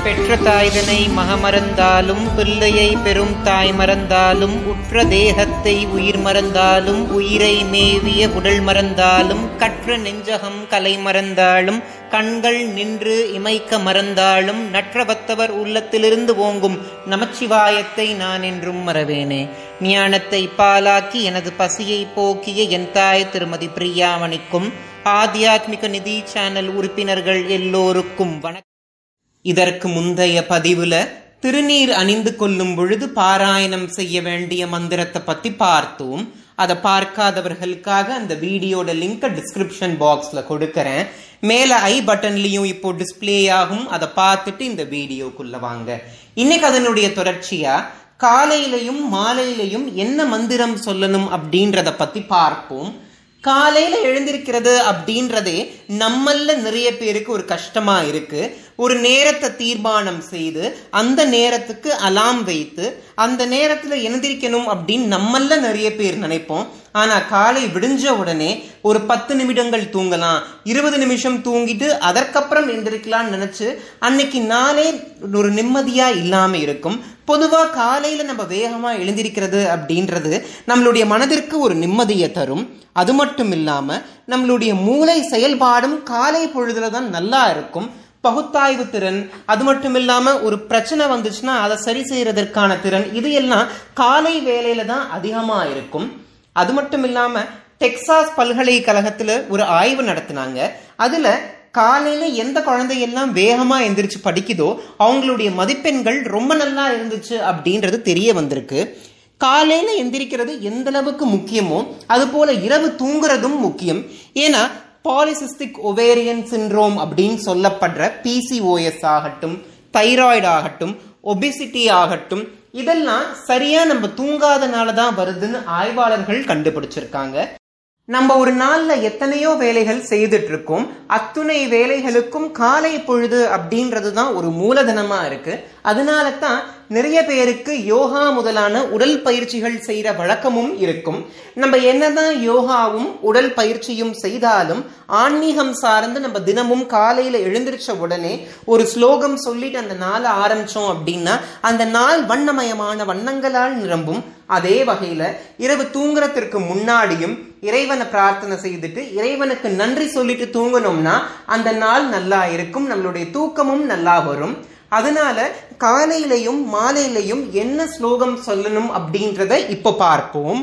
பெற்ற தாய்தனை மகமறந்தாலும் பிள்ளையை பெரும் தாய் மறந்தாலும் உற்ற தேகத்தை உயிர் மறந்தாலும் உயிரை மேவிய உடல் மறந்தாலும் கற்ற நெஞ்சகம் கலை மறந்தாலும் கண்கள் நின்று இமைக்க மறந்தாலும் நற்றவத்தவர் உள்ளத்திலிருந்து ஓங்கும் நமச்சிவாயத்தை நான் என்றும் மறவேனே ஞானத்தை பாலாக்கி எனது பசியை போக்கிய என் தாய் திருமதி பிரியாமணிக்கும் ஆத்தியாத்மிக நிதி சேனல் உறுப்பினர்கள் எல்லோருக்கும் வணக்கம் இதற்கு முந்தைய பதிவுல திருநீர் அணிந்து கொள்ளும் பொழுது பாராயணம் செய்ய வேண்டிய மந்திரத்தை பத்தி பார்த்தோம் அதை பார்க்காதவர்களுக்காக அந்த வீடியோட லிங்க் டிஸ்கிரிப்ஷன் பாக்ஸ்ல கொடுக்கறேன் மேல ஐ பட்டன்லயும் இப்போ டிஸ்பிளே ஆகும் அதை பார்த்துட்டு இந்த வீடியோக்குள்ள வாங்க இன்னைக்கு அதனுடைய தொடர்ச்சியா காலையிலையும் மாலையிலையும் என்ன மந்திரம் சொல்லணும் அப்படின்றத பத்தி பார்ப்போம் காலையில எழுந்திருக்கிறது அப்படின்றதே நம்மள நிறைய பேருக்கு ஒரு கஷ்டமா இருக்கு ஒரு நேரத்தை தீர்மானம் செய்து அந்த நேரத்துக்கு அலாம் வைத்து அந்த நேரத்துல எழுந்திருக்கணும் அப்படின்னு நம்மள நிறைய பேர் நினைப்போம் ஆனா காலை விடிஞ்ச உடனே ஒரு பத்து நிமிடங்கள் தூங்கலாம் இருபது நிமிஷம் தூங்கிட்டு அதற்கப்புறம் எந்திரிக்கலாம்னு நினைச்சு அன்னைக்கு நாளே ஒரு நிம்மதியா இல்லாம இருக்கும் பொதுவா காலையில நம்ம வேகமா எழுந்திருக்கிறது அப்படின்றது நம்மளுடைய மனதிற்கு ஒரு நிம்மதியை தரும் அது மட்டும் இல்லாம நம்மளுடைய மூளை செயல்பாடும் காலை பொழுதுல தான் நல்லா இருக்கும் பகுத்தாய்வு திறன் அது மட்டும் இல்லாம ஒரு பிரச்சனை வந்துச்சுன்னா அதை சரி செய்யறதற்கான திறன் இது எல்லாம் காலை வேலையில தான் அதிகமா இருக்கும் அது மட்டும் இல்லாம டெக்சாஸ் பல்கலைக்கழகத்துல ஒரு ஆய்வு நடத்தினாங்க அதுல காலையில எந்த குழந்தையெல்லாம் வேகமா எந்திரிச்சு படிக்குதோ அவங்களுடைய மதிப்பெண்கள் ரொம்ப நல்லா இருந்துச்சு அப்படின்றது தெரிய வந்திருக்கு காலையில எந்திரிக்கிறது எந்த அளவுக்கு முக்கியமோ அது போல இரவு தூங்குறதும் முக்கியம் ஏன்னா பாலிசிஸ்டிக் ஒவேரியன் சின்ரோம் அப்படின்னு சொல்லப்படுற பிசிஓஎஸ் ஆகட்டும் தைராய்டு ஆகட்டும் ஒபிசிட்டி ஆகட்டும் இதெல்லாம் சரியா நம்ம தூங்காதனால தான் வருதுன்னு ஆய்வாளர்கள் கண்டுபிடிச்சிருக்காங்க நம்ம ஒரு நாள்ல எத்தனையோ வேலைகள் செய்துட்டு இருக்கோம் அத்துணை வேலைகளுக்கும் காலை பொழுது அப்படின்றது தான் ஒரு மூலதனமா இருக்கு அதனால தான் நிறைய பேருக்கு யோகா முதலான உடல் பயிற்சிகள் செய்யற வழக்கமும் இருக்கும் நம்ம என்னதான் யோகாவும் உடல் பயிற்சியும் செய்தாலும் ஆன்மீகம் சார்ந்து நம்ம தினமும் காலையில எழுந்திரிச்ச உடனே ஒரு ஸ்லோகம் சொல்லிட்டு அந்த நாளை ஆரம்பிச்சோம் அப்படின்னா அந்த நாள் வண்ணமயமான வண்ணங்களால் நிரம்பும் அதே வகையில இரவு தூங்குறதுக்கு முன்னாடியும் இறைவனை பிரார்த்தனை செய்துட்டு இறைவனுக்கு நன்றி சொல்லிட்டு தூங்கணும்னா அந்த நாள் நல்லா இருக்கும் நம்மளுடைய தூக்கமும் நல்லா வரும் அதனால காலையிலையும் மாலையிலையும் என்ன ஸ்லோகம் சொல்லணும் அப்படின்றத இப்ப பார்ப்போம்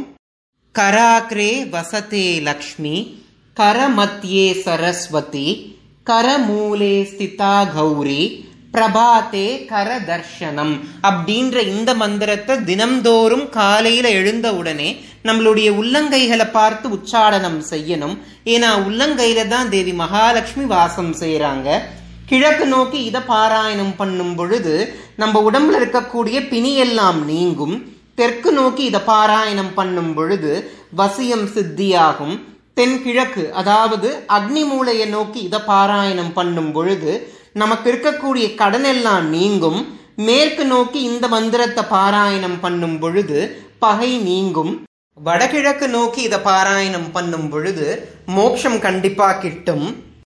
கராக்ரே வசதே லக்ஷ்மி கரமத்தியே சரஸ்வதி கரமூலே ஸ்திதா கௌரி பிரபாத்தே கர தர்ஷனம் அப்படின்ற இந்த மந்திரத்தை தினம்தோறும் காலையில எழுந்த உடனே நம்மளுடைய உள்ளங்கைகளை பார்த்து உச்சாடனம் செய்யணும் ஏன்னா உள்ளங்கையில தான் தேவி மகாலட்சுமி வாசம் செய்யறாங்க கிழக்கு நோக்கி இதை பாராயணம் பண்ணும் பொழுது நம்ம உடம்புல இருக்கக்கூடிய பிணியெல்லாம் நீங்கும் தெற்கு நோக்கி இதை பாராயணம் பண்ணும் பொழுது வசியம் சித்தியாகும் தென்கிழக்கு அதாவது அக்னி மூலையை நோக்கி இதை பாராயணம் பண்ணும் பொழுது நமக்கு இருக்கக்கூடிய கடன் எல்லாம் நீங்கும் மேற்கு நோக்கி இந்த மந்திரத்தை பாராயணம் பண்ணும் பொழுது பகை நீங்கும் வடகிழக்கு நோக்கி இதை பாராயணம் பண்ணும் பொழுது மோட்சம் கண்டிப்பா கிட்டும்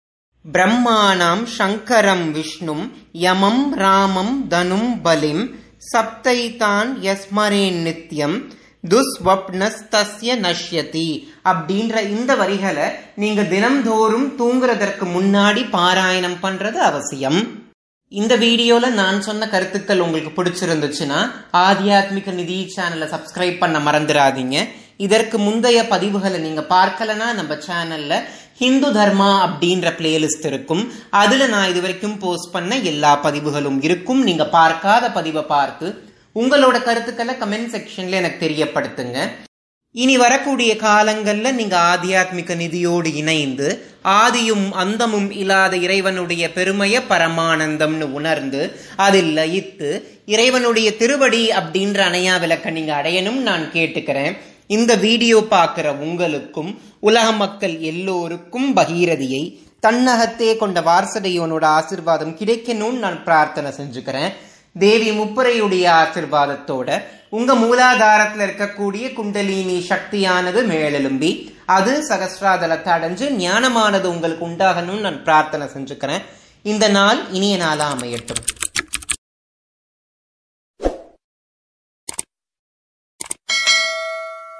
பிரம்மாணம் சங்கரம் விஷ்ணும் யமம் ராமம் தனும் பலிம் சப்தைதான் யஸ்மரேன் நித்யம் துஸ்வப்னஸ்தஸ்ய நஷ்யதி அப்படின்ற இந்த வரிகளை நீங்க தினம்தோறும் தூங்குறதற்கு முன்னாடி பாராயணம் பண்றது அவசியம் இந்த வீடியோல நான் சொன்ன கருத்துக்கள் உங்களுக்கு பிடிச்சிருந்துச்சுன்னா ஆத்தியாத்மிக நிதி சேனலை சப்ஸ்கிரைப் பண்ண மறந்துடாதீங்க இதற்கு முந்தைய பதிவுகளை நீங்க பார்க்கலனா நம்ம சேனல்ல ஹிந்து தர்மா அப்படின்ற பிளேலிஸ்ட் இருக்கும் அதுல நான் இது வரைக்கும் போஸ்ட் பண்ண எல்லா பதிவுகளும் இருக்கும் நீங்க பார்க்காத பதிவை பார்த்து உங்களோட கருத்துக்களை கமெண்ட் செக்ஷன்ல எனக்கு தெரியப்படுத்துங்க இனி வரக்கூடிய காலங்கள்ல நீங்க ஆத்தியாத்மிக நிதியோடு இணைந்து ஆதியும் அந்தமும் இல்லாத இறைவனுடைய பெருமைய பரமானந்தம்னு உணர்ந்து அதில் லயித்து இறைவனுடைய திருவடி அப்படின்ற அணையா விளக்க நீங்க அடையணும் நான் கேட்டுக்கிறேன் இந்த வீடியோ பார்க்கிற உங்களுக்கும் உலக மக்கள் எல்லோருக்கும் பகீரதியை தன்னகத்தே கொண்ட வாரசடையோனோட ஆசிர்வாதம் கிடைக்கணும்னு நான் பிரார்த்தனை செஞ்சுக்கிறேன் தேவி முப்பரையுடைய ஆசிர்வாதத்தோட உங்க மூலாதாரத்துல இருக்கக்கூடிய குண்டலினி சக்தியானது மேலெலும்பி அது சகசிராதலத்தை அடைஞ்சு ஞானமானது உங்களுக்கு உண்டாகணும்னு நான் பிரார்த்தனை செஞ்சுக்கிறேன் இந்த நாள் இனிய நாளா அமையட்டும்